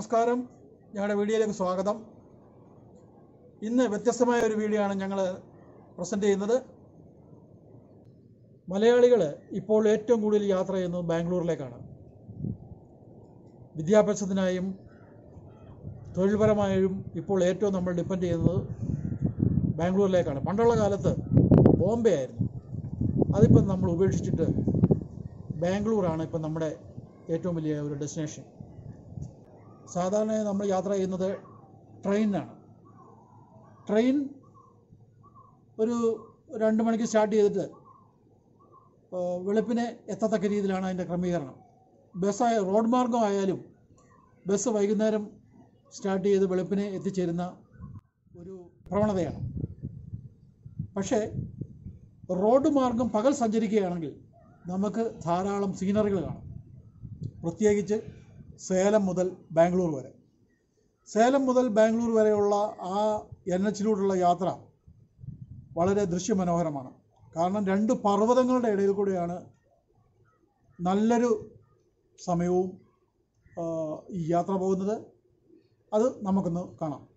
നമസ്കാരം ഞങ്ങളുടെ വീഡിയോയിലേക്ക് സ്വാഗതം ഇന്ന് വ്യത്യസ്തമായ ഒരു വീഡിയോ ആണ് ഞങ്ങൾ പ്രസൻറ്റ് ചെയ്യുന്നത് മലയാളികൾ ഇപ്പോൾ ഏറ്റവും കൂടുതൽ യാത്ര ചെയ്യുന്നത് ബാംഗ്ലൂരിലേക്കാണ് വിദ്യാഭ്യാസത്തിനായും തൊഴിൽപരമായും ഇപ്പോൾ ഏറ്റവും നമ്മൾ ഡിപ്പെൻഡ് ചെയ്യുന്നത് ബാംഗ്ലൂരിലേക്കാണ് പണ്ടുള്ള കാലത്ത് ബോംബെ ആയിരുന്നു അതിപ്പം നമ്മൾ ഉപേക്ഷിച്ചിട്ട് ബാംഗ്ലൂരാണ് ഇപ്പം നമ്മുടെ ഏറ്റവും വലിയ ഒരു ഡെസ്റ്റിനേഷൻ സാധാരണ നമ്മൾ യാത്ര ചെയ്യുന്നത് ട്രെയിനിനാണ് ട്രെയിൻ ഒരു രണ്ട് മണിക്ക് സ്റ്റാർട്ട് ചെയ്തിട്ട് ആ, വെളുപ്പിനെ എത്തത്തക്ക രീതിയിലാണ് അതിൻ്റെ ക്രമീകരണം ബസ്സായ റോഡ് മാർഗമായാലും ബസ് വൈകുന്നേരം സ്റ്റാർട്ട് ചെയ്ത് വെളുപ്പിനെ എത്തിച്ചേരുന്ന ഒരു പ്രവണതയാണ് പക്ഷേ റോഡ് മാർഗം പകൽ സഞ്ചരിക്കുകയാണെങ്കിൽ നമുക്ക് ധാരാളം സീനറികൾ കാണാം പ്രത്യേകിച്ച് സേലം മുതൽ ബാംഗ്ലൂർ വരെ സേലം മുതൽ ബാംഗ്ലൂർ വരെയുള്ള ആ എൻ എച്ചിലൂടെയുള്ള യാത്ര വളരെ ദൃശ്യമനോഹരമാണ് കാരണം രണ്ട് പർവ്വതങ്ങളുടെ ഇടയിൽ കൂടെയാണ് നല്ലൊരു സമയവും ആ, ഈ യാത്ര പോകുന്നത് അത് നമുക്കൊന്ന് കാണാം